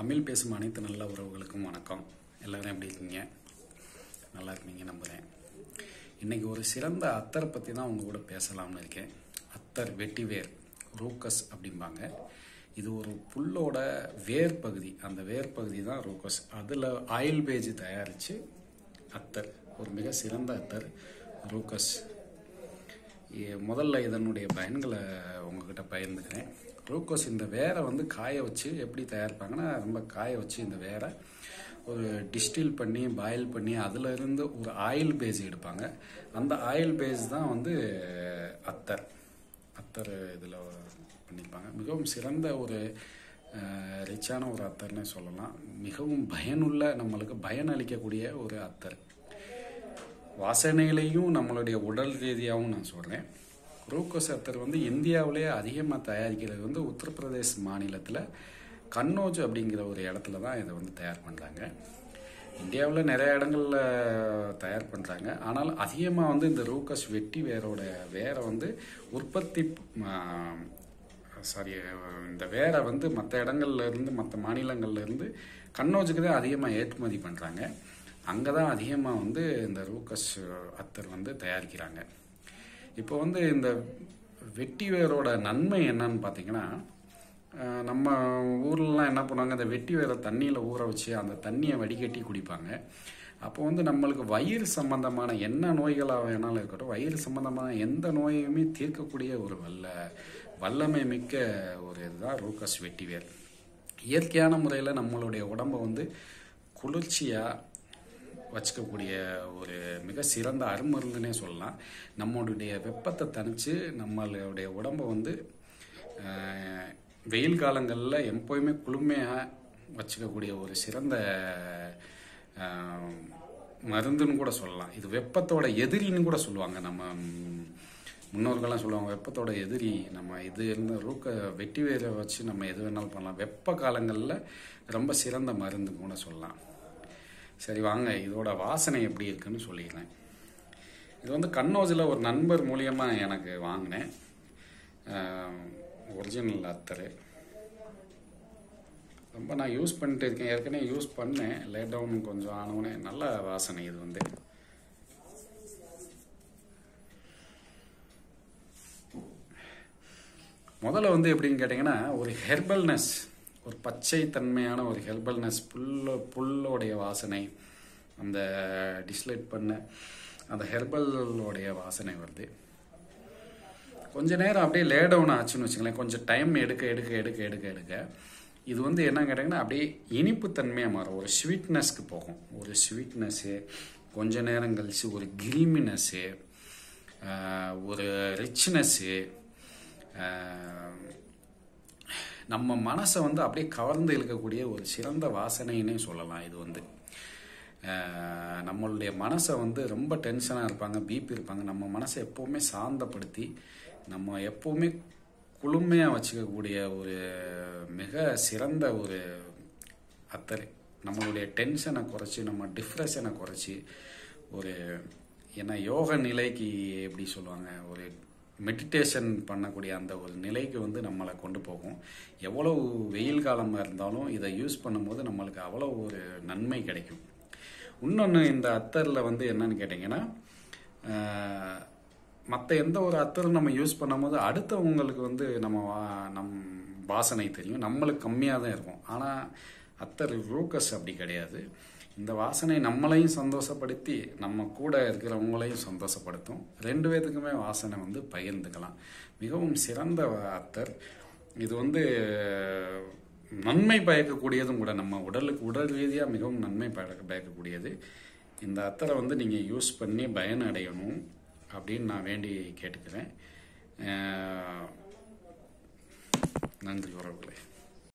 தமிழ் பேசும் அனைத்து நல்ல உறவுகளுக்கும் வணக்கம் எல்லாரும் எப்படி இருக்கீங்க நல்லா இருக்கீங்க நம்புகிறேன் இன்னைக்கு ஒரு சிறந்த அத்தரை பற்றி தான் உங்க கூட பேசலாம்னு இருக்கேன் அத்தர் வெட்டிவேர் ரூக்கஸ் அப்படிம்பாங்க இது ஒரு புல்லோட வேர் பகுதி அந்த வேர் பகுதி தான் ரூக்கஸ் அதில் ஆயில் பேஜ் தயாரித்து அத்தர் ஒரு மிக சிறந்த அத்தர் ரூக்கஸ் இ- முதல்ல இதனுடைய பயன்களை உங்ககிட்ட பகிர்ந்துக்கிறேன் ரூக்கோஸ் இந்த வேரை வந்து காய வச்சு எப்படி தயாரிப்பாங்கன்னா ரொம்ப காய வச்சு இந்த வேரை ஒரு டிஸ்டில் பண்ணி பாயில் பண்ணி அதுல இருந்து ஒரு ஆயில் பேஸ் எடுப்பாங்க அந்த ஆயில் பேஸ் தான் வந்து அத்தர் அத்தர் இதில் பண்ணியிருப்பாங்க மிகவும் சிறந்த ஒரு ரிச்சான ஒரு அத்தர்னே சொல்லலாம் மிகவும் பயனுள்ள நம்மளுக்கு பயன் அளிக்கக்கூடிய ஒரு அத்தர் வாசனையிலையும் நம்மளுடைய உடல் ரீதியாகவும் நான் சொல்கிறேன் ரூக்கோஸ் அத்தர் வந்து இந்தியாவிலேயே அதிகமாக தயாரிக்கிறது வந்து உத்தரப்பிரதேஷ் மாநிலத்தில் கன்னோஜ் அப்படிங்கிற ஒரு இடத்துல தான் இதை வந்து தயார் பண்ணுறாங்க இந்தியாவில் நிறைய இடங்கள்ல தயார் பண்ணுறாங்க ஆனால் அதிகமாக வந்து இந்த ரூக்கஸ் வெட்டி வேரோட வேரை வந்து உற்பத்தி சாரி இந்த வேரை வந்து மற்ற இடங்கள்ல இருந்து மற்ற மாநிலங்கள்ல இருந்து கன்னோஜுக்கு தான் அதிகமாக ஏற்றுமதி பண்ணுறாங்க அங்கே தான் அதிகமாக வந்து இந்த ரூக்கஸ் அத்தர் வந்து தயாரிக்கிறாங்க இப்போ வந்து இந்த வெட்டி வேரோட நன்மை என்னன்னு பார்த்தீங்கன்னா அஹ், நம்ம ஊர்லலாம் என்ன பண்ணுவாங்க இந்த வெட்டி வேரை தண்ணியில் ஊற வச்சு அந்த தண்ணியை வடிகட்டி குடிப்பாங்க அப்போ வந்து நம்மளுக்கு வயிறு சம்பந்தமான என்ன நோய்களாக வேணாலும் இருக்கட்டும் வயிறு சம்பந்தமான எந்த நோயுமே தீர்க்கக்கூடிய ஒரு வல்ல வல்லமை மிக்க ஒரு இதுதான் ரூக்கஸ் வெட்டிவேர் இயற்கையான முறையில் நம்மளுடைய உடம்பை வந்து குளிர்ச்சியாக வச்சுக்கக்கூடிய ஒரு மிக சிறந்த அருமருந்துனே சொல்லலாம் நம்மளுடைய வெப்பத்தை தணித்து நம்மளுடைய உடம்பை வந்து அஹ், வெயில் காலங்களில் எப்போயுமே குளுமையாக வச்சுக்கக்கூடிய ஒரு சிறந்த அஹ், மருந்துன்னு கூட சொல்லலாம் இது வெப்பத்தோட எதிரின்னு கூட சொல்லுவாங்க நம்ம ம், முன்னோர்கள்லாம் சொல்லுவாங்க வெப்பத்தோட எதிரி நம்ம இது இருந்த ரூக்க வெட்டி வேரை வச்சு நம்ம எது வேணாலும் பண்ணலாம் வெப்ப காலங்களில் ரொம்ப சிறந்த மருந்துன்னு கூட சொல்லலாம் சரி வாங்க இதோட வாசனை எப்படி இருக்குன்னு சொல்லிடுறேன் இது வந்து கண்ணோஜில் ஒரு நண்பர் மூலியமாக எனக்கு வாங்கினேன் ஒரிஜினல் அத்தர் ரொம்ப நான் யூஸ் பண்ணிட்டு இருக்கேன் ஏற்கனவே யூஸ் பண்ணேன் லேட் டவுன் கொஞ்சம் ஆனவுடனே நல்ல வாசனை இது வந்து முதல்ல வந்து எப்படின்னு கேட்டிங்கன்னா ஒரு ஹெர்பல்னஸ் ஒரு பச்சை தன்மையான ஒரு ஹெர்பல்னஸ் புல்ல புல்லோடைய வாசனை அந்த டிஸ்லைட் பண்ண அந்த ஹெர்பலோடைய வாசனை வருது கொஞ்ச நேரம் அப்படியே லே டவுன் ஆச்சுன்னு வச்சுங்களேன் கொஞ்சம் டைம் எடுக்க எடுக்க எடுக்க எடுக்க எடுக்க இது வந்து என்ன கேட்டிங்கன்னா அப்படியே இனிப்பு தன்மையாக மாறும் ஒரு ஸ்வீட்னஸ்க்கு போகும் ஒரு ஸ்வீட்னஸ்ஸு கொஞ்ச நேரம் கழிச்சு ஒரு கிரீமினஸ்ஸு ஒரு ரிச்னஸ்ஸு நம்ம மனசை வந்து அப்படியே கவர்ந்து இழுக்கக்கூடிய ஒரு சிறந்த வாசனைன்னே சொல்லலாம் இது வந்து அஹ், நம்மளுடைய மனசை வந்து ரொம்ப டென்ஷனாக இருப்பாங்க பிபி இருப்பாங்க நம்ம மனசை எப்போவுமே சாந்தப்படுத்தி நம்ம எப்போவுமே குளுமையாக வச்சுக்கக்கூடிய ஒரு மிக சிறந்த ஒரு அத்தர் நம்மளுடைய டென்ஷனை குறைச்சி நம்ம டிப்ரெஷனை குறைச்சி ஒரு என்ன யோக நிலைக்கு எப்படி சொல்லுவாங்க ஒரு மெடிடேஷன் பண்ணக்கூடிய அந்த ஒரு நிலைக்கு வந்து நம்மளை கொண்டு போகும் எவ்வளவு வெயில் காலமாக இருந்தாலும் இதை யூஸ் பண்ணும்போது நம்மளுக்கு அவ்வளோ ஒரு நன்மை கிடைக்கும் இன்னொன்று இந்த அத்தரில் வந்து என்னன்னு கேட்டிங்கன்னா மற்ற எந்த ஒரு அத்தரும் நம்ம யூஸ் பண்ணும்போது அடுத்தவங்களுக்கு வந்து நம்ம வா- நம் வாசனை தெரியும் நம்மளுக்கு கம்மியாக தான் இருக்கும் ஆனால் அத்தர் ரூக்கஸ் அப்படி கிடையாது இந்த வாசனை நம்மளையும் சந்தோஷப்படுத்தி நம்ம கூட இருக்கிறவங்களையும் சந்தோஷப்படுத்தும் ரெண்டு பேத்துக்குமே வாசனை வந்து பகிர்ந்துக்கலாம் மிகவும் சிறந்த அத்தர் இது வந்து நன்மை பயக்கக்கூடியதும் கூட நம்ம உடலுக்கு உடல் ரீதியாக மிகவும் நன்மை பயக்க பயக்கக்கூடியது இந்த அத்தரை வந்து நீங்கள் யூஸ் பண்ணி பயன் அடையணும் அப்படின்னு நான் வேண்டி கேட்டுக்கிறேன் அஹ் நன்றி உறவுகளே